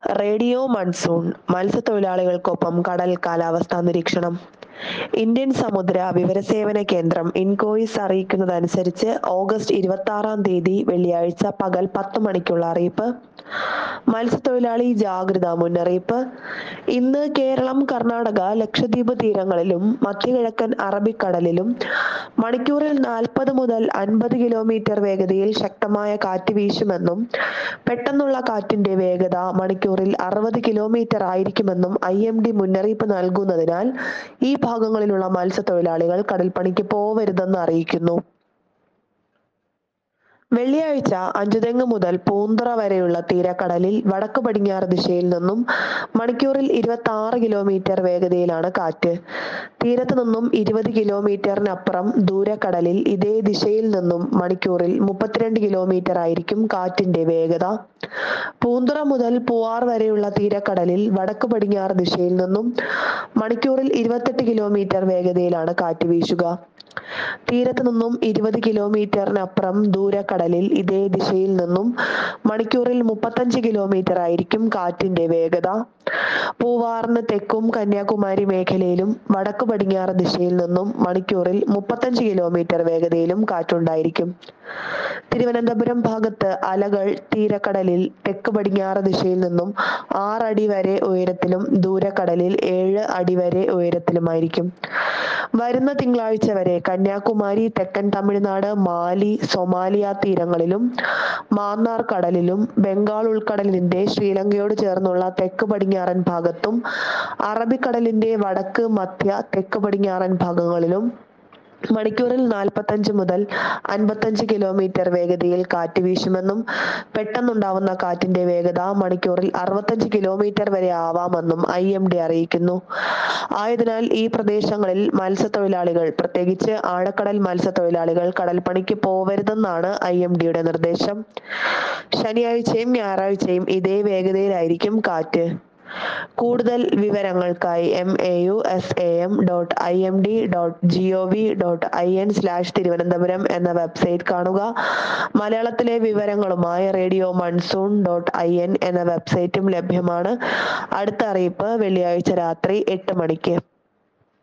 radio monsoon മത്സ്യത്തൊഴിലാളികൾക്കൊപ്പം കടൽ കാലാവസ്ഥാ നിരീക്ഷണം ഇന്ത്യൻ സമുദ്ര വിവരസേവന കേന്ദ്രം ഇൻകോയിസ് അറിയിക്കുന്നതനുസരിച്ച് ഓഗസ്റ്റ് ഇരുപത്തി ആറാം തീയതി വെള്ളിയാഴ്ച പകൽ പത്ത് മണിക്കുള്ള അറിയിപ്പ് മത്സ്യത്തൊഴിലാളി ജാഗ്രതാ മുന്നറിയിപ്പ് ഇന്ന് കേരളം കർണാടക ലക്ഷദ്വീപ് തീരങ്ങളിലും മധ്യകിഴക്കൻ അറബിക്കടലിലും മണിക്കൂറിൽ നാൽപ്പത് മുതൽ അൻപത് കിലോമീറ്റർ വേഗതയിൽ ശക്തമായ കാറ്റ് വീശുമെന്നും പെട്ടെന്നുള്ള കാറ്റിന്റെ വേഗത മണിക്കൂറിൽ അറുപത് കിലോമീറ്റർ ആയിരിക്കുമെന്നും ഐ എം ഡി മുന്നറിയിപ്പ് നൽകുന്നതിനാൽ ഈ ഭാഗങ്ങളിലുള്ള മത്സ്യത്തൊഴിലാളികൾ കടൽപ്പണിക്ക് പോവരുതെന്ന് അറിയിക്കുന്നു വെള്ളിയാഴ്ച അഞ്ചുതെങ്ങ് മുതൽ പൂന്തറ വരെയുള്ള തീരക്കടലിൽ വടക്ക് പടിഞ്ഞാറ് ദിശയിൽ നിന്നും മണിക്കൂറിൽ ഇരുപത്തി ആറ് കിലോമീറ്റർ വേഗതയിലാണ് കാറ്റ് തീരത്ത് നിന്നും ഇരുപത് കിലോമീറ്ററിനപ്പുറം ദൂരക്കടലിൽ ഇതേ ദിശയിൽ നിന്നും മണിക്കൂറിൽ മുപ്പത്തിരണ്ട് കിലോമീറ്റർ ആയിരിക്കും കാറ്റിന്റെ വേഗത പൂന്തുറ മുതൽ പൂവാർ വരെയുള്ള തീരക്കടലിൽ വടക്ക് പടിഞ്ഞാറ് ദിശയിൽ നിന്നും മണിക്കൂറിൽ ഇരുപത്തെട്ട് കിലോമീറ്റർ വേഗതയിലാണ് കാറ്റ് വീശുക തീരത്ത് നിന്നും ഇരുപത് കിലോമീറ്ററിനപ്പുറം ദൂരക്കടലിൽ ഇതേ ദിശയിൽ നിന്നും മണിക്കൂറിൽ മുപ്പത്തഞ്ച് കിലോമീറ്റർ ആയിരിക്കും കാറ്റിന്റെ വേഗത പൂവാറിന് തെക്കും കന്യാകുമാരി മേഖലയിലും വടക്ക് പടിഞ്ഞാറ് ദിശയിൽ നിന്നും മണിക്കൂറിൽ മുപ്പത്തഞ്ച് കിലോമീറ്റർ വേഗതയിലും കാറ്റുണ്ടായിരിക്കും തിരുവനന്തപുരം ഭാഗത്ത് അലകൾ തീരക്കടലിൽ തെക്ക് പടിഞ്ഞാറ് ദിശയിൽ നിന്നും ആറടി വരെ ഉയരത്തിലും ദൂരക്കടലിൽ ഏഴ് അടി വരെ ഉയരത്തിലുമായിരിക്കും വരുന്ന തിങ്കളാഴ്ച വരെ കന്യാകുമാരി തെക്കൻ തമിഴ്നാട് മാലി സൊമാലിയ തീരങ്ങളിലും മാന്നാർ കടലിലും ബംഗാൾ ഉൾക്കടലിന്റെ ശ്രീലങ്കയോട് ചേർന്നുള്ള തെക്ക് പടിഞ്ഞാറൻ ഭാഗത്തും അറബിക്കടലിന്റെ വടക്ക് മധ്യ തെക്ക് പടിഞ്ഞാറൻ ഭാഗങ്ങളിലും മണിക്കൂറിൽ നാൽപ്പത്തഞ്ച് മുതൽ അൻപത്തഞ്ച് കിലോമീറ്റർ വേഗതയിൽ കാറ്റ് വീശുമെന്നും പെട്ടെന്നുണ്ടാവുന്ന കാറ്റിന്റെ വേഗത മണിക്കൂറിൽ അറുപത്തഞ്ച് കിലോമീറ്റർ വരെ ആവാമെന്നും ഐ എം ഡി അറിയിക്കുന്നു ആയതിനാൽ ഈ പ്രദേശങ്ങളിൽ മത്സ്യത്തൊഴിലാളികൾ പ്രത്യേകിച്ച് ആഴക്കടൽ മത്സ്യത്തൊഴിലാളികൾ കടൽപ്പണിക്ക് പോവരുതെന്നാണ് ഐ എം ഡിയുടെ നിർദ്ദേശം ശനിയാഴ്ചയും ഞായറാഴ്ചയും ഇതേ വേഗതയിലായിരിക്കും കാറ്റ് കൂടുതൽ വിവരങ്ങൾക്കായി M A U S A M dot I M D dot G O V dot I N slash Thiruvananthapuram എന്ന വെബ്സൈറ്റ് കാണുക മലയാളത്തിലെ വിവരങ്ങളുമായി radio monsoon dot I N എന്ന വെബ്സൈറ്റും ലഭ്യമാണ് അടുത്ത അറിയിപ്പ് വെള്ളിയാഴ്ച രാത്രി എട്ട് മണിക്ക്